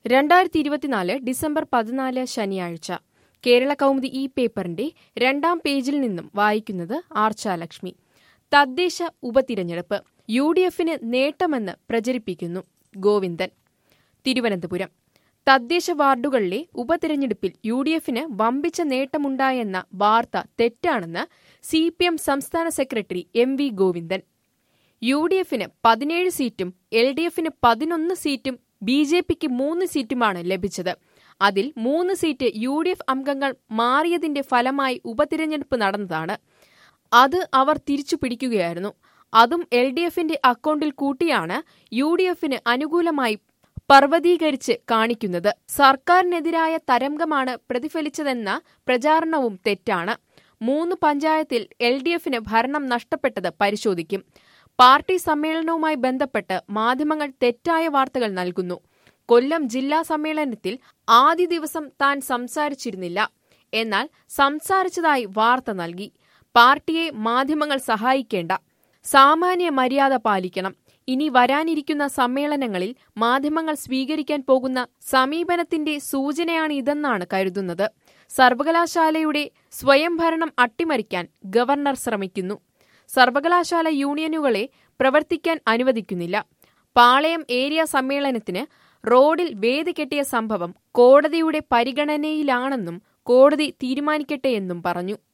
രണ്ടായിരത്തി ഇരുപത്തിനാല് ഡിസംബർ പതിനാല് ശനിയാഴ്ച കേരള കൗമുദി ഈ പേപ്പറിന്റെ രണ്ടാം പേജിൽ നിന്നും വായിക്കുന്നത് ആർച്ചാലക്ഷ്മി തദ്ദേശ ഉപതിരഞ്ഞെടുപ്പ് യു ഡി എഫിന് നേട്ടമെന്ന് പ്രചരിപ്പിക്കുന്നു ഗോവിന്ദൻ തിരുവനന്തപുരം തദ്ദേശ വാർഡുകളിലെ ഉപതിരഞ്ഞെടുപ്പിൽ യു ഡി എഫിന് വമ്പിച്ച നേട്ടമുണ്ടായെന്ന വാർത്ത തെറ്റാണെന്ന് സി പി എം സംസ്ഥാന secretary M V Govindan U D എഫിന് പതിനേഴ് സീറ്റും എൽ ഡി എഫിന് പതിനൊന്ന് സീറ്റും ബി ജെ പിക്ക് മൂന്ന് സീറ്റുമാണ് ലഭിച്ചത് അതിൽ മൂന്ന് സീറ്റ് യു ഡി എഫ് അംഗങ്ങൾ മാറിയതിന്റെ ഫലമായി ഉപതിരഞ്ഞെടുപ്പ് നടന്നതാണ് അത് അവർ തിരിച്ചു പിടിക്കുകയായിരുന്നു അതും എൽ ഡി എഫിന്റെ അക്കൗണ്ടിൽ കൂട്ടിയാണ് യു ഡി എഫിന് അനുകൂലമായി പർവ്വതീകരിച്ച് കാണിക്കുന്നത് സർക്കാരിനെതിരായ തരംഗമാണ് പ്രതിഫലിച്ചതെന്ന പ്രചാരണവും തെറ്റാണ് മൂന്ന് പഞ്ചായത്തിൽ എൽ ഡി എഫിന് ഭരണം നഷ്ടപ്പെട്ടത് പരിശോധിക്കും പാർട്ടി സമ്മേളനവുമായി ബന്ധപ്പെട്ട് മാധ്യമങ്ങൾ തെറ്റായ വാർത്തകൾ നൽകുന്നു കൊല്ലം ജില്ലാ സമ്മേളനത്തിൽ ആദ്യ ദിവസം താൻ സംസാരിച്ചിരുന്നില്ല എന്നാൽ സംസാരിച്ചതായി വാർത്ത നൽകി പാർട്ടിയെ മാധ്യമങ്ങൾ സഹായിക്കേണ്ട സാമാന്യ മര്യാദ പാലിക്കണം ഇനി വരാനിരിക്കുന്ന സമ്മേളനങ്ങളിൽ മാധ്യമങ്ങൾ സ്വീകരിക്കാൻ പോകുന്ന സമീപനത്തിന്റെ സൂചനയാണിതെന്നാണ് കരുതുന്നത് സർവകലാശാലയുടെ സ്വയംഭരണം അട്ടിമറിക്കാൻ ഗവർണർ ശ്രമിക്കുന്നു സർവകലാശാല യൂണിയനുകളെ പ്രവർത്തിക്കാൻ അനുവദിക്കുന്നില്ല പാളയം ഏരിയ സമ്മേളനത്തിന് റോഡിൽ വേദി കെട്ടിയ സംഭവം കോടതിയുടെ പരിഗണനയിലാണെന്നും കോടതി തീരുമാനിക്കട്ടെയെന്നും പറഞ്ഞു